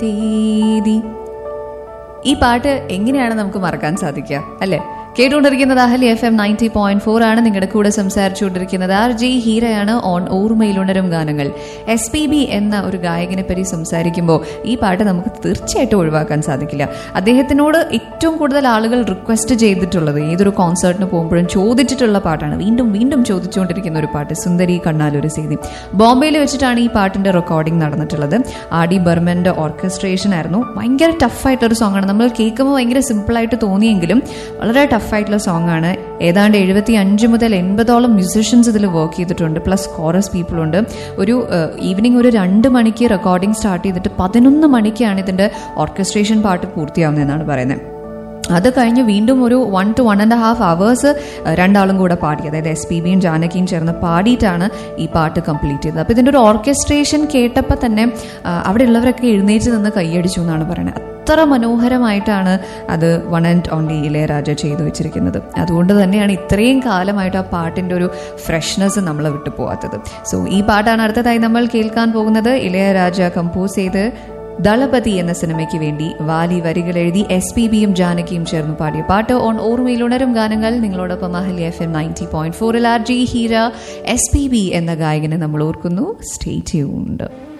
തേതി ഈ പാട്ട് എങ്ങനെയാണ് നമുക്ക് മറക്കാൻ സാധിക്കുക അല്ലേ കേട്ടുകൊണ്ടിരിക്കുന്നത് Ahali F M ninety point four ആണ് നിങ്ങളുടെ കൂടെ സംസാരിച്ചുകൊണ്ടിരിക്കുന്നത് ആർ ജി ഹീരയാണ് ഓൺ ഓർമ്മയിലുണരും ഗാനങ്ങൾ എസ് പി ബി എന്ന ഒരു ഗായകനെ പറ്റി സംസാരിക്കുമ്പോൾ ഈ പാട്ട് നമുക്ക് തീർച്ചയായിട്ടും ഒഴിവാക്കാൻ സാധിക്കില്ല അദ്ദേഹത്തിനോട് ഏറ്റവും കൂടുതൽ ആളുകൾ റിക്വസ്റ്റ് ചെയ്തിട്ടുള്ളത് ഏതൊരു കോൺസേർട്ടിന് പോകുമ്പോഴും ചോദിച്ചിട്ടുള്ള പാട്ടാണ് വീണ്ടും വീണ്ടും ചോദിച്ചുകൊണ്ടിരിക്കുന്ന ഒരു പാട്ട് സുന്ദരി കണ്ണാലൊരു സീതി ബോംബെയിൽ വെച്ചിട്ടാണ് ഈ പാട്ടിന്റെ റെക്കോർഡിംഗ് നടന്നിട്ടുള്ളത് ആർ ഡി ബർമന്റെ ഓർക്കസ്ട്രേഷൻ ആയിരുന്നു ഭയങ്കര ടഫായിട്ടൊരു സോങ് ആണ് നമ്മൾ കേൾക്കുമ്പോൾ ഭയങ്കര സിമ്പിളായിട്ട് തോന്നിയെങ്കിലും വളരെ ടഫായിട്ടുള്ള സോങ് ആണ് ഏതാണ്ട് എഴുപത്തി അഞ്ച് മുതൽ എൺപതോളം മ്യൂസിഷ്യൻസ് ഇതിൽ വർക്ക് ചെയ്തിട്ടുണ്ട് പ്ലസ് കോറസ് പീപ്പിൾ ഉണ്ട് ഒരു ഈവനിങ് ഒരു രണ്ട് മണിക്ക് റെക്കോർഡിംഗ് സ്റ്റാർട്ട് ചെയ്തിട്ട് പതിനൊന്ന് മണിക്കാണ് ഇതിന്റെ ഓർക്കസ്ട്രേഷൻ പാട്ട് പൂർത്തിയാവുന്നതെന്നാണ് പറയുന്നത് അത് കഴിഞ്ഞ് വീണ്ടും ഒരു one two one and half hours രണ്ടാളും കൂടെ പാടി അതായത് എസ് പി ബിയും ജാനകിയും ചേർന്ന് പാടിയിട്ടാണ് ഈ പാട്ട് കംപ്ലീറ്റ് ചെയ്തത് അപ്പോൾ ഇതിൻ്റെ ഒരു ഓർക്കസ്ട്രേഷൻ കേട്ടപ്പോൾ തന്നെ ആ, അവിടെ ഉള്ളവരൊക്കെ എഴുന്നേറ്റ് നിന്ന് കൈയടിച്ചു എന്നാണ് പറയുന്നത് അത്ര മനോഹരമായിട്ടാണ് അത് വൺ ആൻഡ് ഓൺലി ഇളയരാജ ചെയ്തു വെച്ചിരിക്കുന്നത് അതുകൊണ്ട് തന്നെയാണ് ഇത്രയും കാലമായിട്ട് ആ പാട്ടിൻ്റെ ഒരു ഫ്രഷ്നെസ് നമ്മൾ വിട്ടു പോകാത്തത് സോ ഈ പാട്ടാണ് അടുത്തതായി നമ്മൾ കേൾക്കാൻ പോകുന്നത് ഇളയരാജ കമ്പോസ് ചെയ്ത് ദളപതി എന്ന സിനിമയ്ക്ക് വേണ്ടി വാലി വരികൾ എഴുതി എസ് പി ബിയും ജാനകിയും ചേർന്ന് പാടിയ പാട്ട് ഓൺ ഓർമ്മയിൽ ഉണരും ഗാനങ്ങൾ നിങ്ങളോടൊപ്പം Ahali F M ninety point ഫോറിൽ R G Heera S P B എന്ന ഗായകനെ നമ്മൾ ഓർക്കുന്നു സ്റ്റേ ട്യൂൺഡ്